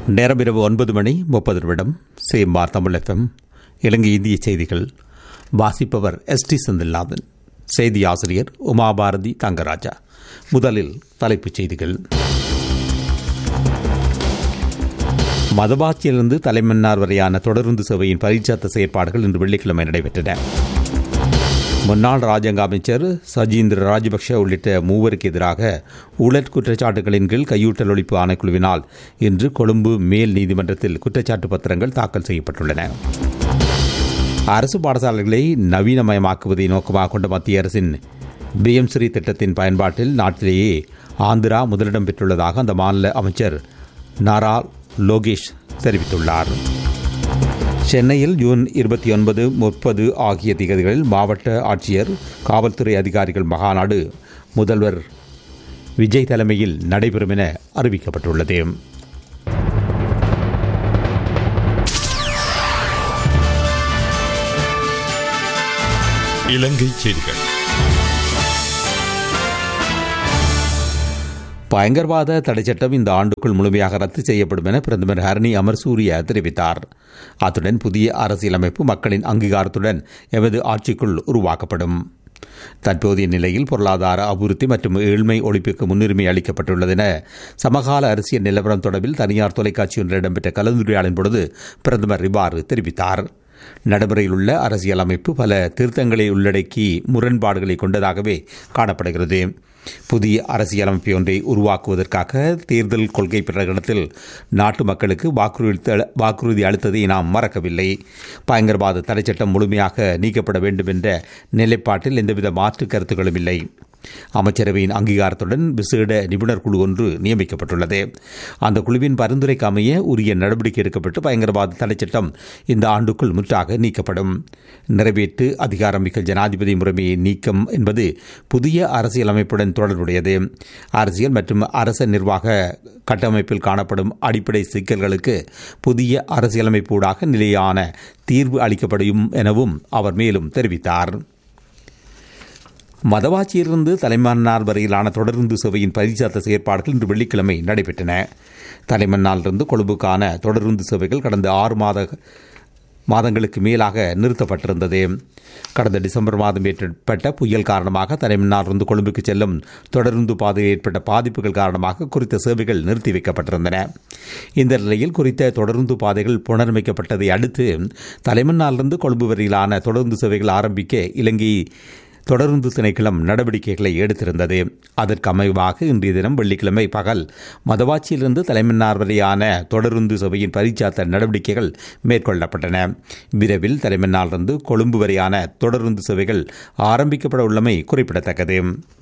நேரம் இரவு ஒன்பது மணி முப்பது நிமிடம் சேம்பார் தமிழ் எஃப்எம் இலங்கை இந்திய செய்திகள் வாசிப்பவர் எஸ் டி செந்தில்நாதன் செய்தி ஆசிரியர் உமாபாரதி தங்கராஜா முதலில் தலைப்புச் செய்திகள் மதபாட்சியிலிருந்து தலைமன்னார் வரையான தொடருந்து சேவையின் பரிச்சாத்த செயற்பாடுகள் இன்று வெள்ளிக்கிழமை நடைபெற்றன முன்னாள் ராஜாங்க அமைச்சர் சஜீந்திர ராஜபக்ஷ உள்ளிட்ட மூவருக்கு எதிராக ஊழல் குற்றச்சாட்டுகளின் கீழ் கையூட்டல் ஒழிப்பு ஆணைக்குழுவினால் இன்று கொழும்பு மேல் நீதிமன்றத்தில் குற்றச்சாட்டு பத்திரங்கள் தாக்கல் செய்யப்பட்டுள்ளன அரசு பாடசாலைகளை நவீனமயமாக்குவதை நோக்கமாக கொண்ட மத்திய அரசின் பிஎம் ஸ்ரீ திட்டத்தின் பயன்பாட்டில் நாட்டிலேயே ஆந்திரா முதலிடம் பெற்றுள்ளதாக அந்த மாநில அமைச்சர் நாரா லோகேஷ் தெரிவித்துள்ளார் சென்னையில் ஜூன் இருபத்தி ஒன்பது முப்பது ஆகிய திகதிகளில் மாவட்ட ஆட்சியர் காவல்துறை அதிகாரிகள் மகாநாடு முதல்வர் விஜய் தலைமையில் நடைபெறும் என அறிவிக்கப்பட்டுள்ளது இலங்கை செய்திகள் பயங்கரவாத தடைச்சட்டம் இந்த ஆண்டுக்குள் முழுமையாக ரத்து செய்யப்படும் என பிரதமர் ஹரணி அமர்சூரிய தெரிவித்தார் அத்துடன் புதிய அரசியலமைப்பு மக்களின் அங்கீகாரத்துடன் எமது ஆட்சிக்குள் உருவாக்கப்படும் தற்போதைய நிலையில் பொருளாதார அபிவிருத்தி மற்றும் ஏழ்மை ஒழிப்புக்கு முன்னுரிமை அளிக்கப்பட்டுள்ளது என சமகால அரசியல் நிலவரம் தொடர்பில் தனியார் தொலைக்காட்சி ஒன்றில் இடம்பெற்ற கலந்துரையாடலின் பொழுது பிரதமர் இவ்வாறு தெரிவித்தார் நடைமுறையில் உள்ள அரசியலமைப்பு பல திருத்தங்களை உள்ளடக்கி முரண்பாடுகளை கொண்டதாகவே காணப்படுகிறது புதிய அரசியலமைப்பு ஒன்றை உருவாக்குவதற்காக தேர்தல் கொள்கை பிரகடனத்தில் நாட்டு மக்களுக்கு வாக்குறுதி வாக்குறுதி அளித்ததை நாம் மறக்கவில்லை பயங்கரவாத தடைச்சட்டம் முழுமையாக நீக்கப்பட வேண்டும் என்ற நிலைப்பாட்டில் எந்தவித மாற்று கருத்துக்களும் இல்லை அமைச்சரவையின் அங்கீகாரத்துடன் விசேட நிபுணர் குழு ஒன்று நியமிக்கப்பட்டுள்ளது அந்த குழுவின் பரிந்துரைக்கு அமைய உரிய நடவடிக்கை எடுக்கப்பட்டு பயங்கரவாத தடைச்சட்டம் இந்த ஆண்டுக்குள் முற்றாக நீக்கப்படும் நிறைவேற்று அதிகாரமிக்க ஜனாதிபதி முறைமையை நீக்கம் என்பது புதிய அரசியலமைப்புடன் தொடர்புடையது அரசியல் மற்றும் அரச நிர்வாக கட்டமைப்பில் காணப்படும் அடிப்படை சிக்கல்களுக்கு புதிய அரசியலமைப்பூடாக நிலையான தீர்வு அளிக்கப்படும் எனவும் அவர் மேலும் தெரிவித்தார் மதவாச்சியிலிருந்து தலைமன்னார் வரையிலான தொடருந்து சேவையின் பரிசாத்த செயற்பாடுகள் இன்று வெள்ளிக்கிழமை நடைபெற்றன தலைமன்னாரிலிருந்து கொழும்புக்கான தொடருந்து சேவைகள் கடந்த ஆறு மாத மாதங்களுக்கு மேலாக நிறுத்தப்பட்டிருந்தது கடந்த டிசம்பர் மாதம் ஏற்பட்ட புயல் காரணமாக தலைமன்னாரிலிருந்து கொழும்புக்கு செல்லும் தொடருந்து பாதையில் ஏற்பட்ட பாதிப்புகள் காரணமாக குறித்த சேவைகள் நிறுத்தி வைக்கப்பட்டிருந்தன இந்த நிலையில் குறித்த தொடருந்து பாதைகள் புனரமைக்கப்பட்டதை அடுத்து தலைமன்னாரிலிருந்து கொழும்பு வரையிலான தொடருந்து சேவைகள் ஆரம்பிக்க இலங்கை தொடர்ந்து திணைக்களம் நடவடிக்கைகளை எடுத்திருந்தது அதற்கு அமைவாக இன்றைய தினம் வெள்ளிக்கிழமை பகல் மதவாச்சியிலிருந்து தலைமன்னார் வரையான தொடருந்து சபையின் பரிச்சாத்த நடவடிக்கைகள் மேற்கொள்ளப்பட்டன விரைவில் தலைமன்னாரிலிருந்து கொழும்பு வரையான தொடருந்து சேவைகள் ஆரம்பிக்கப்பட உள்ளமை குறிப்பிடத்தக்கது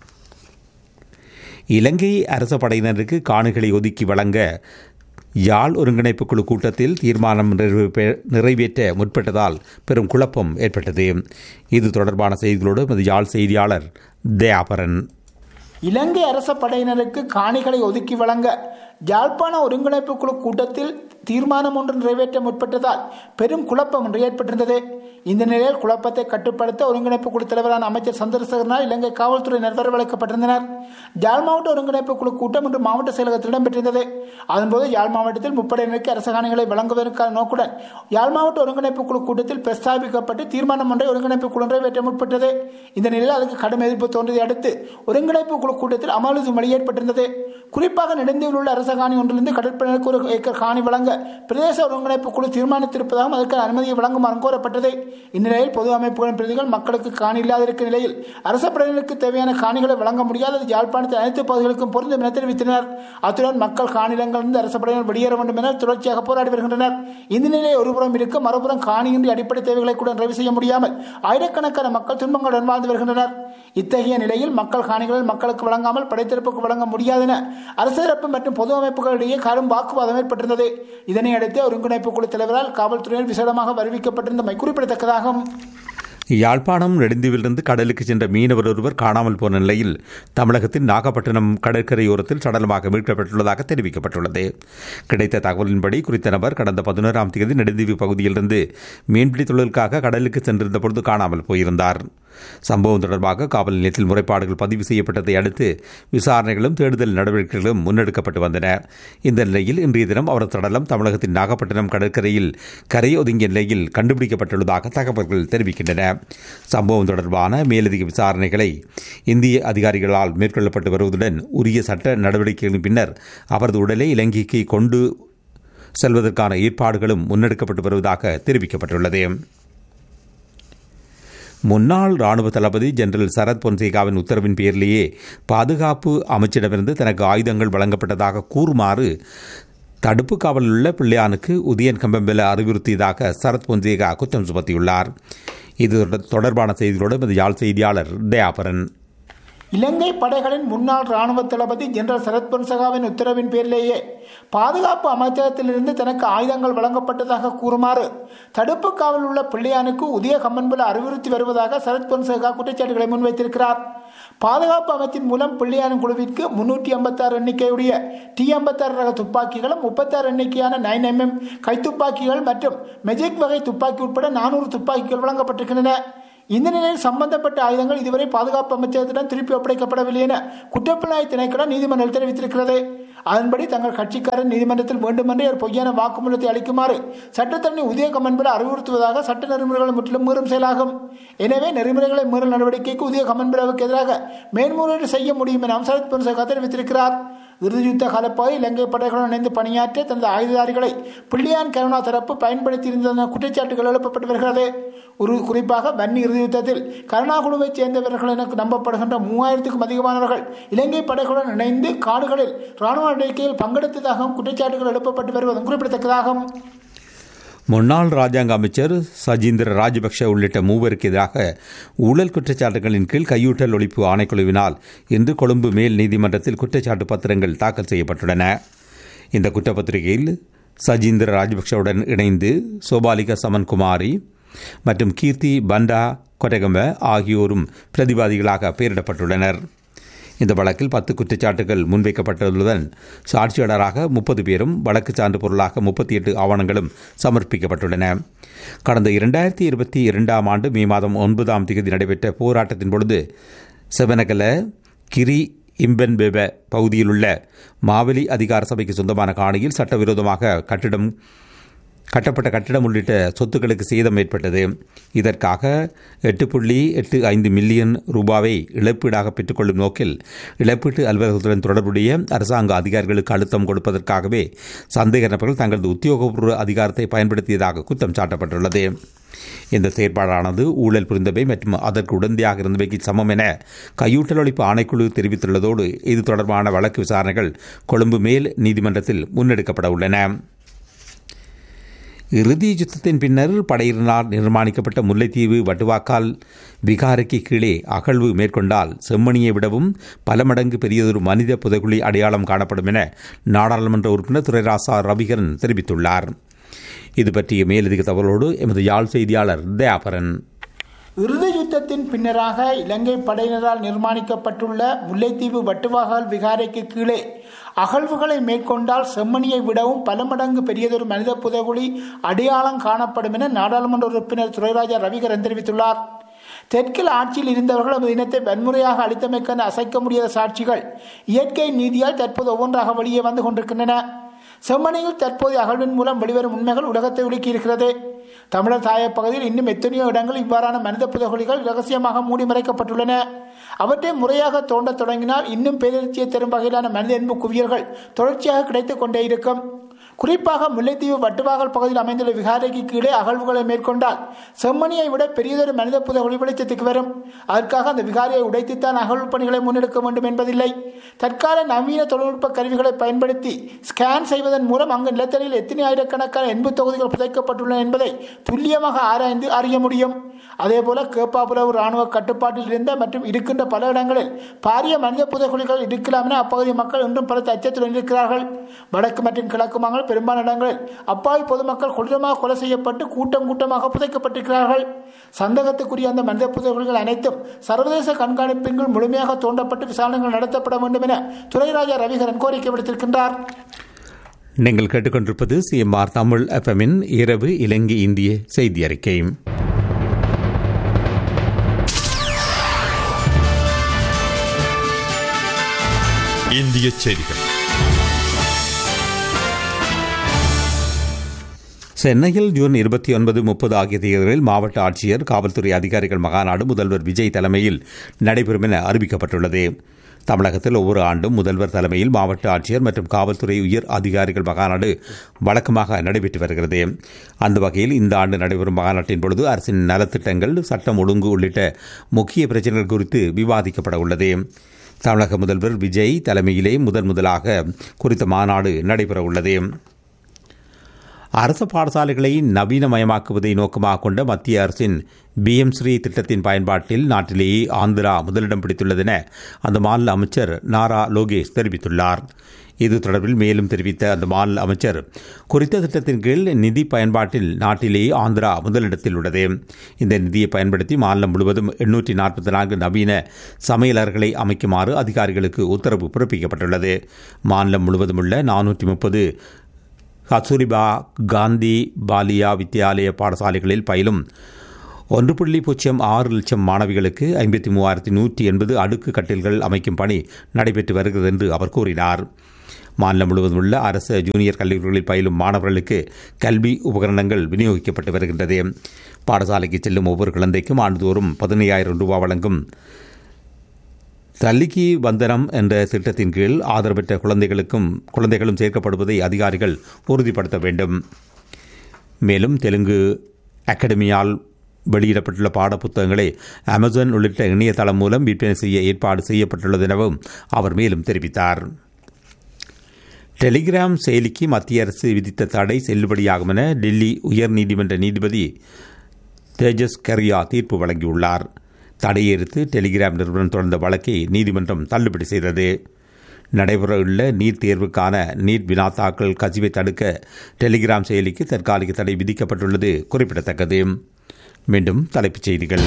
இலங்கை அரச படையினருக்கு காணிகளை ஒதுக்கி வழங்க யாழ் ஒருங்கிணைப்பு குழு கூட்டத்தில் தீர்மானம் நிறைவேற்ற முற்பட்டதால் பெரும் குழப்பம் ஏற்பட்டது இது தொடர்பான செய்திகளோடு எமது யாழ் செய்தியாளர் தயாபரன் இலங்கை அரச படையினருக்கு காணிகளை ஒதுக்கி வழங்க யாழ்ப்பாண ஒருங்கிணைப்பு குழு கூட்டத்தில் தீர்மானம் ஒன்று நிறைவேற்ற முற்பட்டதால் பெரும் குழப்பம் ஒன்று ஏற்பட்டிருந்தது இந்த நிலையில் குழப்பத்தை கட்டுப்படுத்த ஒருங்கிணைப்பு குழு தலைவரான அமைச்சர் சந்திரசேகரனால் இலங்கை காவல்துறையினர் வரவழைக்கப்பட்டிருந்தனர் யாழ் மாவட்ட ஒருங்கிணைப்பு குழு கூட்டம் இன்று மாவட்ட செயலகத்தில் இடம்பெற்றிருந்தது அதன்போது யாழ் மாவட்டத்தில் முப்படையினருக்கு அரச காணிகளை வழங்குவதற்கான நோக்குடன் யாழ் மாவட்ட ஒருங்கிணைப்பு குழு கூட்டத்தில் பிரஸ்தாபிக்கப்பட்டு தீர்மானம் ஒன்றை ஒருங்கிணைப்பு குழு நிறைவேற்ற முற்பட்டது இந்த நிலையில் அதுக்கு கடும் எதிர்ப்பு தோன்றியதை அடுத்து ஒருங்கிணைப்பு குழு கூட்டத்தில் அமளி மொழி ஏற்பட்டிருந்தது குறிப்பாக நெடுந்தீவில் உள்ள அரச காணி ஒன்றிலிருந்து கடற்படையினருக்கு ஒரு ஏக்கர் காணி வழங்க பிரதேச ஒருங்கிணைப்பு குழு தீர்மானித்திருப்பதாகவும் அதற்கு அனுமதியை வழங்குமாறு கோரப்பட்டது இந்நிலையில் பொது அமைப்புகளின் பிரதிகள் மக்களுக்கு காணி இல்லாதிருக்கும் நிலையில் அரச படையினருக்கு தேவையான காணிகளை வழங்க முடியாதது யாழ்ப்பாணத்தின் அனைத்து பகுதிகளுக்கும் பொருந்தும் என தெரிவித்தனர் அத்துடன் மக்கள் காணிலங்களிலிருந்து அரச படையினர் வெளியேற வேண்டும் என தொடர்ச்சியாக போராடி வருகின்றனர் இந்த நிலையை ஒருபுறம் இருக்க மறுபுறம் காணியின்றி அடிப்படை தேவைகளை கூட நிறைவு செய்ய முடியாமல் ஆயிரக்கணக்கான மக்கள் துன்பங்களுடன் வாழ்ந்து வருகின்றனர் இத்தகைய நிலையில் மக்கள் காணிகளில் மக்களுக்கு வழங்காமல் படைத்தரப்புக்கு வழங்க முடியாது என அரசு தரப்பு மற்றும் பொது அமைப்புகளிடையே கரும் வாக்குவாதம் ஏற்பட்டிருந்தது இதனை அடுத்து ஒருங்கிணைப்பு குழு தலைவரால் காவல்துறையினர் விசேடமாக அறிவிக்கப்பட்டிருந்தமை குறிப்பிடத்தக்கதாகும் யாழ்ப்பாணம் நெடுந்தீவிலிருந்து கடலுக்கு சென்ற மீனவர் ஒருவர் காணாமல் போன நிலையில் தமிழகத்தின் நாகப்பட்டினம் கடற்கரையோரத்தில் சடலமாக மீட்கப்பட்டுள்ளதாக தெரிவிக்கப்பட்டுள்ளது கிடைத்த தகவலின்படி குறித்த நபர் கடந்த பதினோராம் தேதி நெடுந்தீவு பகுதியிலிருந்து மீன்பிடி தொழிலுக்காக கடலுக்கு சென்றிருந்த பொழுது காணாமல் போயிருந்தார் சம்பவம் தொடர்பாக காவல் நிலையத்தில் முறைப்பாடுகள் பதிவு செய்யப்பட்டதை அடுத்து விசாரணைகளும் தேடுதல் நடவடிக்கைகளும் முன்னெடுக்கப்பட்டு வந்தன இந்த நிலையில் இன்றைய தினம் அவரது சடலம் தமிழகத்தின் நாகப்பட்டினம் கடற்கரையில் கரை ஒதுங்கிய நிலையில் கண்டுபிடிக்கப்பட்டுள்ளதாக தகவல்கள் தெரிவிக்கின்றன சம்பவம் தொடர்பான மேலதிக விசாரணைகளை இந்திய அதிகாரிகளால் மேற்கொள்ளப்பட்டு வருவதுடன் உரிய சட்ட நடவடிக்கைகளின் பின்னர் அவரது உடலை இலங்கைக்கு கொண்டு செல்வதற்கான ஏற்பாடுகளும் முன்னெடுக்கப்பட்டு வருவதாக தெரிவிக்கப்பட்டுள்ளது முன்னாள் ராணுவ தளபதி ஜெனரல் சரத் பொன்சேகாவின் உத்தரவின் பேரிலேயே பாதுகாப்பு அமைச்சிடமிருந்து தனக்கு ஆயுதங்கள் வழங்கப்பட்டதாக கூறுமாறு தடுப்பு காவலில் உள்ள பிள்ளையானுக்கு உதயன் கம்பம்பெல அறிவுறுத்தியதாக சரத் பொன்சேகா குற்றம் சுமத்தியுள்ளார் இது தொடர்பான செய்திகளோடு இந்த யாழ் செய்தியாளர் தயாபரன் இலங்கை படைகளின் முன்னாள் ராணுவ தளபதி ஜெனரல் சரத் பொன்சகாவின் உத்தரவின் பேரிலேயே பாதுகாப்பு அமைச்சகத்திலிருந்து தனக்கு ஆயுதங்கள் வழங்கப்பட்டதாக கூறுமாறு தடுப்பு காவலில் உள்ள பிள்ளையானுக்கு உதய கம்மன்புல அறிவுறுத்தி வருவதாக சரத் பொன்சகா குற்றச்சாட்டுகளை முன்வைத்திருக்கிறார் பாதுகாப்பு அமைச்சின் மூலம் பிள்ளையானின் குழுவிற்கு முன்னூற்றி ஐம்பத்தாறு எண்ணிக்கையுடைய டி ஐம்பத்தாறு ரக துப்பாக்கிகளும் முப்பத்தாறு எண்ணிக்கையான நைன் எம்எம் கைத்துப்பாக்கிகள் மற்றும் மெஜிக் வகை துப்பாக்கி உட்பட நானூறு துப்பாக்கிகள் வழங்கப்பட்டிருக்கின்றன இந்த நிலையில் சம்பந்தப்பட்ட ஆயுதங்கள் இதுவரை பாதுகாப்பு அமைச்சகத்திடம் திருப்பி ஒப்படைக்கப்படவில்லை என குற்றப்புலனாய் திணைக்களம் நீதிமன்றம் தெரிவித்திருக்கிறது அதன்படி தங்கள் கட்சிக்காரர் நீதிமன்றத்தில் வேண்டுமென்றே ஒரு பொய்யான வாக்குமூலத்தை அளிக்குமாறு சட்டத்தரணி உதயகம் என்பதை அறிவுறுத்துவதாக சட்ட நெறிமுறைகளை முற்றிலும் மீறும் செயலாகும் எனவே நெறிமுறைகளை மீறல் நடவடிக்கைக்கு உதய கமன்புராவுக்கு எதிராக மேன்முறையீடு செய்ய முடியும் என அம்சரத் பொன்சேகா தெரிவித்திருக்கிறார் இறுதியுத்த காலப்பகுதி இலங்கை படைகளுடன் இணைந்து பணியாற்ற தனது ஆயுததாரிகளை பிள்ளையான் கருணா தரப்பு பயன்படுத்தியிருந்த குற்றச்சாட்டுகள் எழுப்பப்பட்டு வருகிறது ஒரு குறிப்பாக வன்னி இறுதி யுத்தத்தில் கருணா குழுவைச் சேர்ந்தவர்கள் என நம்பப்படுகின்ற மூவாயிரத்துக்கும் அதிகமானவர்கள் இலங்கை படைகளுடன் இணைந்து காடுகளில் ராணுவ நடவடிக்கையில் பங்கெடுத்ததாகவும் குற்றச்சாட்டுகள் எழுப்பப்பட்டு வருவதும் குறிப்பிடத்தக்கதாகும் முன்னாள் ராஜாங்க அமைச்சர் சஜீந்திர ராஜபக்ஷ உள்ளிட்ட மூவருக்கு எதிராக ஊழல் குற்றச்சாட்டுகளின் கீழ் கையூட்டல் ஒழிப்பு ஆணைக்குழுவினால் இன்று கொழும்பு மேல் நீதிமன்றத்தில் குற்றச்சாட்டு பத்திரங்கள் தாக்கல் செய்யப்பட்டுள்ளன இந்த குற்றப்பத்திரிகையில் சஜீந்திர ராஜபக்ஷவுடன் இணைந்து சோபாலிகா சமன்குமாரி மற்றும் கீர்த்தி பண்டா கொட்டகம்ப ஆகியோரும் பிரதிவாதிகளாக பெயரிடப்பட்டுள்ளனர் இந்த வழக்கில் பத்து குற்றச்சாட்டுகள் முன்வைக்கப்பட்டுள்ளதுடன் சாட்சியாளராக முப்பது பேரும் வழக்கு சான்று பொருளாக முப்பத்தி எட்டு ஆவணங்களும் சமர்ப்பிக்கப்பட்டுள்ளன கடந்த இரண்டாயிரத்தி இருபத்தி இரண்டாம் ஆண்டு மே மாதம் ஒன்பதாம் தேதி நடைபெற்ற போராட்டத்தின் பொழுது செவனகல கிரி இம்பன்பெப பகுதியில் உள்ள மாவெளி அதிகார சபைக்கு சொந்தமான காணியில் சட்டவிரோதமாக கட்டிடம் கட்டப்பட்ட கட்டிடம் உள்ளிட்ட சொத்துக்களுக்கு சேதம் ஏற்பட்டது இதற்காக எட்டு புள்ளி எட்டு ஐந்து மில்லியன் ரூபாவை இழப்பீடாக பெற்றுக்கொள்ளும் நோக்கில் இழப்பீட்டு அலுவலகத்துடன் தொடர்புடைய அரசாங்க அதிகாரிகளுக்கு அழுத்தம் கொடுப்பதற்காகவே சந்தேக நபர்கள் தங்களது உத்தியோகபூர்வ அதிகாரத்தை பயன்படுத்தியதாக குற்றம் சாட்டப்பட்டுள்ளது இந்த செயற்பாடானது ஊழல் புரிந்தவை மற்றும் அதற்கு உடந்தையாக இருந்தவைக்கு சமம் என கையூட்டல் ஒழிப்பு ஆணைக்குழு தெரிவித்துள்ளதோடு இது தொடர்பான வழக்கு விசாரணைகள் கொழும்பு மேல் நீதிமன்றத்தில் முன்னெடுக்கப்பட உள்ளன இறுதி யுத்தத்தின் பின்னர் படையினரால் நிர்மாணிக்கப்பட்ட முல்லைத்தீவு வட்டுவாக்கால் விகாரைக்கு கீழே அகழ்வு மேற்கொண்டால் செம்மணியை விடவும் பல மடங்கு பெரியதொரு மனித புதைகுழி அடையாளம் காணப்படும் என நாடாளுமன்ற உறுப்பினர் துரைராசா ரவிகரன் தெரிவித்துள்ளார் இது பற்றிய மேலதிக தகவலோடு எமது யாழ் செய்தியாளர் தயாபரன் இறுதி யுத்தத்தின் பின்னராக இலங்கை படையினரால் நிர்மாணிக்கப்பட்டுள்ள முல்லைத்தீவு வட்டுவாகால் விகாரைக்கு கீழே அகழ்வுகளை மேற்கொண்டால் செம்மணியை விடவும் பல மடங்கு பெரியதொரு மனித புதைகுழி அடையாளம் காணப்படும் என நாடாளுமன்ற உறுப்பினர் துரைராஜா ரவிகரன் தெரிவித்துள்ளார் தெற்கில் ஆட்சியில் இருந்தவர்கள் நமது இனத்தை வன்முறையாக அளித்தமைக்கான அசைக்க முடியாத சாட்சிகள் இயற்கை நீதியால் தற்போது ஒவ்வொன்றாக வெளியே வந்து கொண்டிருக்கின்றன செம்மணியில் தற்போதைய அகழ்வின் மூலம் வெளிவரும் உண்மைகள் உலகத்தை உலுக்கி இருக்கிறது தமிழர் தாய பகுதியில் இன்னும் எத்தனையோ இடங்கள் இவ்வாறான மனித புதைகுழிகள் ரகசியமாக மூடி மறைக்கப்பட்டுள்ளன அவற்றை முறையாக தோண்டத் தொடங்கினால் இன்னும் பேரழிச்சியை தரும் வகையிலான மனித அன்பு குவியல்கள் தொடர்ச்சியாக கிடைத்துக் கொண்டே இருக்கும் குறிப்பாக முல்லைத்தீவு வட்டுவாகல் பகுதியில் அமைந்துள்ள விகாரைக்கு கீழே அகழ்வுகளை மேற்கொண்டால் செம்மணியை விட பெரியதொரு மனித புதைகுழி வெளிச்சத்துக்கு வரும் அதற்காக அந்த விகாரியை உடைத்துத்தான் அகழ்வு பணிகளை முன்னெடுக்க வேண்டும் என்பதில்லை தற்கால நவீன தொழில்நுட்ப கருவிகளை பயன்படுத்தி ஸ்கேன் செய்வதன் மூலம் அங்கு நிலத்தடியில் எத்தனை ஆயிரக்கணக்கான எண்பு தொகுதிகள் புதைக்கப்பட்டுள்ளன என்பதை துல்லியமாக ஆராய்ந்து அறிய முடியும் அதேபோல கேப்பாப்புலவு ராணுவ கட்டுப்பாட்டில் இருந்த மற்றும் இருக்கின்ற பல இடங்களில் பாரிய மனித புதைகுழிகள் இருக்கலாம் என அப்பகுதி மக்கள் இன்றும் பல அச்சத்துடன் இருக்கிறார்கள் வடக்கு மற்றும் கிழக்கு மங்கள் பெரும்பாலான இடங்களில் அப்பாவி பொதுமக்கள் கொடூரமாக கொலை செய்யப்பட்டு கூட்டம் கூட்டமாக புதைக்கப்பட்டிருக்கிறார்கள் சந்தேகத்துக்குரிய அந்த மனித புதைகுழிகள் அனைத்தும் சர்வதேச கண்காணிப்பின் கீழ் முழுமையாக தோண்டப்பட்டு விசாரணைகள் நடத்தப்பட வேண்டும் என துரைராஜா ரவிகரன் கோரிக்கை விடுத்திருக்கின்றார் நீங்கள் கேட்டுக்கொண்டிருப்பது சிஎம்ஆர் தமிழ் எஃப்எம்மின் இரவு இலங்கை இந்திய செய்தி அறிக்கை இந்திய செய்திகள் சென்னையில் ஜூன் இருபத்தி ஒன்பது முப்பது ஆகிய தேதிகளில் மாவட்ட ஆட்சியர் காவல்துறை அதிகாரிகள் மகாநாடு முதல்வர் விஜய் தலைமையில் நடைபெறும் என அறிவிக்கப்பட்டுள்ளது தமிழகத்தில் ஒவ்வொரு ஆண்டும் முதல்வர் தலைமையில் மாவட்ட ஆட்சியர் மற்றும் காவல்துறை உயர் அதிகாரிகள் மகாநாடு வழக்கமாக நடைபெற்று வருகிறது அந்த வகையில் இந்த ஆண்டு நடைபெறும் மகாநாட்டின் பொழுது அரசின் நலத்திட்டங்கள் சட்டம் ஒழுங்கு உள்ளிட்ட முக்கிய பிரச்சனைகள் குறித்து விவாதிக்கப்பட உள்ளது தமிழக முதல்வர் விஜய் தலைமையிலே முதன் முதலாக குறித்த மாநாடு நடைபெற உள்ளது அரசு பாடசாலைகளை நவீனமயமாக்குவதை நோக்கமாக கொண்ட மத்திய அரசின் பிஎம் ஸ்ரீ திட்டத்தின் பயன்பாட்டில் நாட்டிலேயே ஆந்திரா முதலிடம் பிடித்துள்ளதென அந்த மாநில அமைச்சர் நாரா லோகேஷ் தெரிவித்துள்ளார் இது தொடர்பில் மேலும் தெரிவித்த அந்த மாநில அமைச்சர் குறித்த திட்டத்தின் கீழ் நிதி பயன்பாட்டில் நாட்டிலேயே ஆந்திரா முதலிடத்தில் உள்ளது இந்த நிதியை பயன்படுத்தி மாநிலம் முழுவதும் எண்ணூற்றி நாற்பத்தி நான்கு நவீன சமையலர்களை அமைக்குமாறு அதிகாரிகளுக்கு உத்தரவு பிறப்பிக்கப்பட்டுள்ளது மாநிலம் முழுவதும் உள்ள நானூற்றி முப்பது கஸ்தூரிபா காந்தி பாலியா வித்யாலய பாடசாலைகளில் பயிலும் ஒன்று புள்ளி பூஜ்ஜியம் ஆறு லட்சம் மாணவிகளுக்கு ஐம்பத்தி மூவாயிரத்தி நூற்றி எண்பது அடுக்கு கட்டில்கள் அமைக்கும் பணி நடைபெற்று வருகிறது என்று அவர் கூறினார் மாநிலம் முழுவதும் உள்ள அரசு ஜூனியர் கல்லூரிகளில் பயிலும் மாணவர்களுக்கு கல்வி உபகரணங்கள் விநியோகிக்கப்பட்டு வருகின்றது பாடசாலைக்கு செல்லும் ஒவ்வொரு குழந்தைக்கும் ஆண்டுதோறும் பதினையாயிரம் ரூபாய் வழங்கும் தல்லிக்கி வந்தனம் என்ற திட்டத்தின் கீழ் ஆதரவற்ற குழந்தைகளுக்கும் குழந்தைகளும் சேர்க்கப்படுவதை அதிகாரிகள் உறுதிப்படுத்த வேண்டும் மேலும் தெலுங்கு அகாடமியால் வெளியிடப்பட்டுள்ள பாடப்புத்தகங்களை அமேசான் உள்ளிட்ட இணையதளம் மூலம் விற்பனை செய்ய ஏற்பாடு செய்யப்பட்டுள்ளது எனவும் அவர் மேலும் தெரிவித்தார் டெலிகிராம் செயலிக்கு மத்திய அரசு விதித்த தடை செல்லுபடியாகும் என டெல்லி உயர்நீதிமன்ற நீதிபதி தேஜஸ் கரியா தீர்ப்பு வழங்கியுள்ளார் தடையை எதிர்த்து டெலிகிராம் நிறுவனம் தொடர்ந்த வழக்கை நீதிமன்றம் தள்ளுபடி செய்தது நடைபெறவுள்ள நீட் தேர்வுக்கான நீட் வினாத்தாக்கள் கசிவை தடுக்க டெலிகிராம் செயலிக்கு தற்காலிக தடை விதிக்கப்பட்டுள்ளது குறிப்பிடத்தக்கது மீண்டும் தலைப்புச் செய்திகள்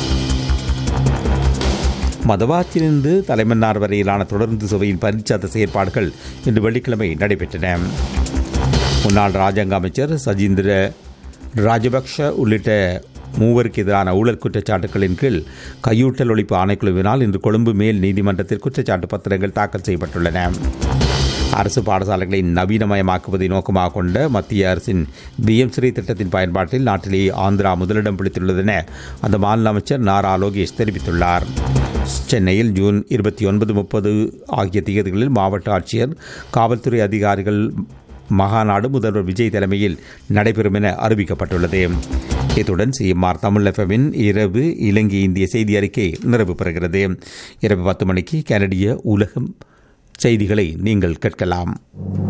மதவாச்சிலிருந்து தலைமன்னார் வரையிலான தொடர்ந்து சுவையின் பரிச்சாத்த செயற்பாடுகள் இன்று வெள்ளிக்கிழமை நடைபெற்றன முன்னாள் ராஜாங்க அமைச்சர் சஜீந்திர ராஜபக்ஷ உள்ளிட்ட மூவருக்கு எதிரான ஊழல் குற்றச்சாட்டுகளின் கீழ் கையூட்டல் ஒழிப்பு ஆணைக்குழுவினால் இன்று கொழும்பு மேல் நீதிமன்றத்தில் குற்றச்சாட்டு பத்திரங்கள் தாக்கல் செய்யப்பட்டுள்ளன அரசு பாடசாலைகளை நவீனமயமாக்குவதை நோக்கமாக கொண்ட மத்திய அரசின் பிஎம் ஸ்ரீ திட்டத்தின் பயன்பாட்டில் நாட்டிலேயே ஆந்திரா முதலிடம் பிடித்துள்ளதென அந்த மாநில அமைச்சர் நாரா லோகேஷ் தெரிவித்துள்ளார் சென்னையில் ஜூன் இருபத்தி ஒன்பது முப்பது ஆகிய தேதிகளில் மாவட்ட ஆட்சியர் காவல்துறை அதிகாரிகள் மகாநாடு முதல்வர் விஜய் தலைமையில் நடைபெறும் என அறிவிக்கப்பட்டுள்ளது இத்துடன் சிஎம்ஆர் தமிழ் எஃப்எம்மின் இரவு இலங்கை இந்திய செய்தி அறிக்கை நிறைவு பெறுகிறது இரவு பத்து மணிக்கு கனடிய உலகம் செய்திகளை நீங்கள் கேட்கலாம்